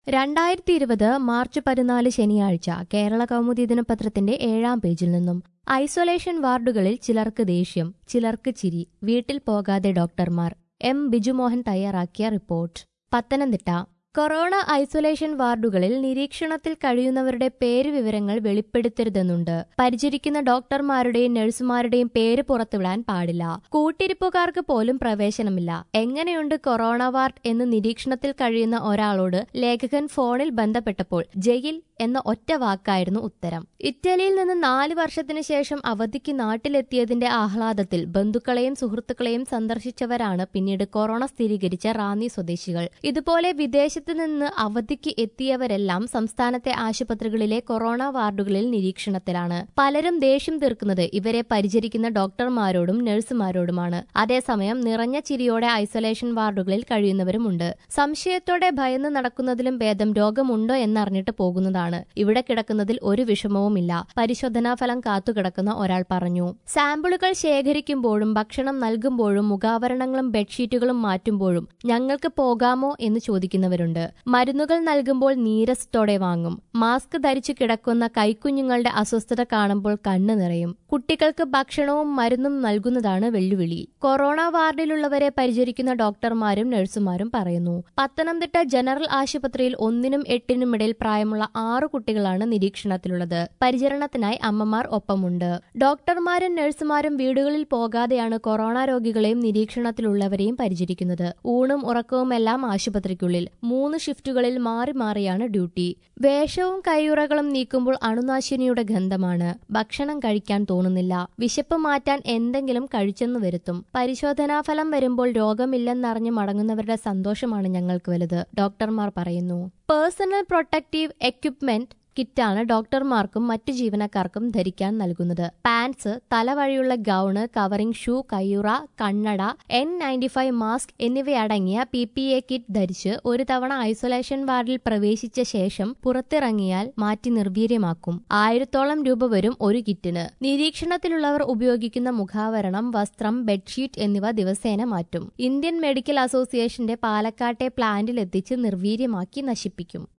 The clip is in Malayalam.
രണ്ടായിരത്തി ഇരുപത് മാർച്ച് പതിനാല് ശനിയാഴ്ച കേരള കൗമുദി ദിനപത്രത്തിന്റെ ഏഴാം പേജിൽ നിന്നും ഐസൊലേഷൻ വാർഡുകളിൽ ചിലർക്ക് ദേഷ്യം ചിലർക്ക് ചിരി വീട്ടിൽ പോകാതെ ഡോക്ടർമാർ എം ബിജുമോഹൻ തയ്യാറാക്കിയ റിപ്പോർട്ട് പത്തനംതിട്ട കൊറോണ ഐസൊലേഷൻ വാർഡുകളിൽ നിരീക്ഷണത്തിൽ കഴിയുന്നവരുടെ പേര് വിവരങ്ങൾ വെളിപ്പെടുത്തരുതെന്നുണ്ട് പരിചരിക്കുന്ന ഡോക്ടർമാരുടെയും നഴ്സുമാരുടെയും പേര് പുറത്തുവിടാൻ പാടില്ല കൂട്ടിരിപ്പുകാർക്ക് പോലും പ്രവേശനമില്ല എങ്ങനെയുണ്ട് കൊറോണ വാർഡ് എന്ന് നിരീക്ഷണത്തിൽ കഴിയുന്ന ഒരാളോട് ലേഖകൻ ഫോണിൽ ബന്ധപ്പെട്ടപ്പോൾ ജയിൽ എന്ന ഒറ്റ വാക്കായിരുന്നു ഉത്തരം ഇറ്റലിയിൽ നിന്ന് നാല് വർഷത്തിനു ശേഷം അവധിക്ക് നാട്ടിലെത്തിയതിന്റെ ആഹ്ലാദത്തിൽ ബന്ധുക്കളെയും സുഹൃത്തുക്കളെയും സന്ദർശിച്ചവരാണ് പിന്നീട് കൊറോണ സ്ഥിരീകരിച്ച റാന്നി സ്വദേശികൾ ഇതുപോലെ വിദേശത്ത് നിന്ന് അവധിക്ക് എത്തിയവരെല്ലാം സംസ്ഥാനത്തെ ആശുപത്രികളിലെ കൊറോണ വാർഡുകളിൽ നിരീക്ഷണത്തിലാണ് പലരും ദേഷ്യം തീർക്കുന്നത് ഇവരെ പരിചരിക്കുന്ന ഡോക്ടർമാരോടും നഴ്സുമാരോടുമാണ് അതേസമയം നിറഞ്ഞ ചിരിയോടെ ഐസൊലേഷൻ വാർഡുകളിൽ കഴിയുന്നവരുമുണ്ട് സംശയത്തോടെ ഭയന്ന് നടക്കുന്നതിലും ഭേദം രോഗമുണ്ടോ എന്നറിഞ്ഞിട്ട് പോകുന്നതാണ് ഇവിടെ കിടക്കുന്നതിൽ ഒരു വിഷമവുമില്ല പരിശോധനാ ഫലം കാത്തുകിടക്കുന്ന ഒരാൾ പറഞ്ഞു സാമ്പിളുകൾ ശേഖരിക്കുമ്പോഴും ഭക്ഷണം നൽകുമ്പോഴും മുഖാവരണങ്ങളും ബെഡ്ഷീറ്റുകളും മാറ്റുമ്പോഴും ഞങ്ങൾക്ക് പോകാമോ എന്ന് ചോദിക്കുന്നവരുണ്ട് മരുന്നുകൾ നൽകുമ്പോൾ നീരസത്തോടെ വാങ്ങും മാസ്ക് ധരിച്ചു കിടക്കുന്ന കൈക്കുഞ്ഞുങ്ങളുടെ അസ്വസ്ഥത കാണുമ്പോൾ കണ്ണു നിറയും കുട്ടികൾക്ക് ഭക്ഷണവും മരുന്നും നൽകുന്നതാണ് വെല്ലുവിളി കൊറോണ വാർഡിലുള്ളവരെ പരിചരിക്കുന്ന ഡോക്ടർമാരും നഴ്സുമാരും പറയുന്നു പത്തനംതിട്ട ജനറൽ ആശുപത്രിയിൽ ഒന്നിനും എട്ടിനും ഇടയിൽ പ്രായമുള്ള ആറു കുട്ടികളാണ് നിരീക്ഷണത്തിലുള്ളത് പരിചരണത്തിനായി അമ്മമാർ ഒപ്പമുണ്ട് ഡോക്ടർമാരും നഴ്സുമാരും വീടുകളിൽ പോകാതെയാണ് കൊറോണ രോഗികളെയും നിരീക്ഷണത്തിലുള്ളവരെയും പരിചരിക്കുന്നത് ഊണും ഉറക്കവുമെല്ലാം ആശുപത്രിക്കുള്ളിൽ മൂന്ന് ഷിഫ്റ്റുകളിൽ മാറി മാറിയാണ് ഡ്യൂട്ടി വേഷവും കൈയുറകളും നീക്കുമ്പോൾ അണുനാശിനിയുടെ ഗന്ധമാണ് ഭക്ഷണം കഴിക്കാൻ തോന്നുന്നില്ല വിശപ്പ് മാറ്റാൻ എന്തെങ്കിലും കഴിച്ചെന്ന് വരുത്തും പരിശോധനാഫലം വരുമ്പോൾ രോഗമില്ലെന്നറിഞ്ഞ് മടങ്ങുന്നവരുടെ സന്തോഷമാണ് ഞങ്ങൾക്ക് വലുത് ഡോക്ടർമാർ പറയുന്നു പേഴ്സണൽ പ്രൊട്ടക്റ്റീവ് എക്യുപ്മെന്റ് കിറ്റാണ് ഡോക്ടർമാർക്കും മറ്റു ജീവനക്കാർക്കും ധരിക്കാൻ നൽകുന്നത് പാൻസ് തലവഴിയുള്ള ഗൗണ് കവറിംഗ് ഷൂ കയ്യുറ കണ്ണട എൻ നയൻറ്റി ഫൈവ് മാസ്ക് എന്നിവയടങ്ങിയ പി പി എ കിറ്റ് ധരിച്ച് ഒരു തവണ ഐസൊലേഷൻ വാർഡിൽ പ്രവേശിച്ച ശേഷം പുറത്തിറങ്ങിയാൽ മാറ്റി നിർവീര്യമാക്കും ആയിരത്തോളം രൂപ വരും ഒരു കിറ്റിന് നിരീക്ഷണത്തിലുള്ളവർ ഉപയോഗിക്കുന്ന മുഖാവരണം വസ്ത്രം ബെഡ്ഷീറ്റ് എന്നിവ ദിവസേന മാറ്റും ഇന്ത്യൻ മെഡിക്കൽ അസോസിയേഷന്റെ പാലക്കാട്ടെ പ്ലാന്റിലെത്തിച്ച് നിർവീര്യമാക്കി നശിപ്പിക്കും